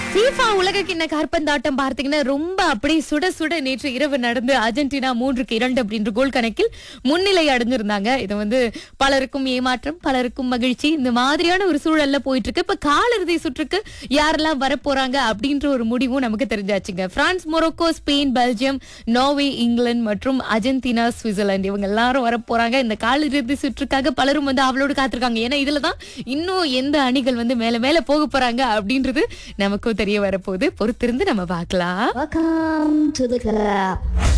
FIFA உலக கிண்ண காற்பந்தாட்டம் பார்த்தீங்கன்னா ரொம்ப அப்படியே சுட சுட நேற்று இரவு நடந்து அர்ஜென்டினா மூன்றுக்கு இரண்டு அப்படின்ற கோல் கணக்கில் முன்னிலை அடைஞ்சிருந்தாங்க இது வந்து பலருக்கும் ஏமாற்றம் பலருக்கும் மகிழ்ச்சி இந்த மாதிரியான ஒரு சூழல்ல போயிட்டு இருக்கு இப்ப காலிறுதி சுற்றுக்கு யாரெல்லாம் வரப்போறாங்க அப்படின்ற ஒரு முடிவும் நமக்கு தெரிஞ்சாச்சுங்க France Morocco Spain Belgium Norway England மற்றும் அர்ஜென்டினா சுவிட்சர்லாந்து இவங்க எல்லாரும் வரப்போறாங்க இந்த காலிறுதி சுற்றுக்காக பலரும் வந்து அவளோடு காத்திருக்காங்க ஏன்னா இதுலதான் இன்னும் எந்த அணிகள் வந்து மேல மேல போக போறாங்க அப்படின்றது நமக்கும் தெரிய வரப்போகுது பொறுத்திருந்து நம்ம பார்க்கலாம் Welcome to the club.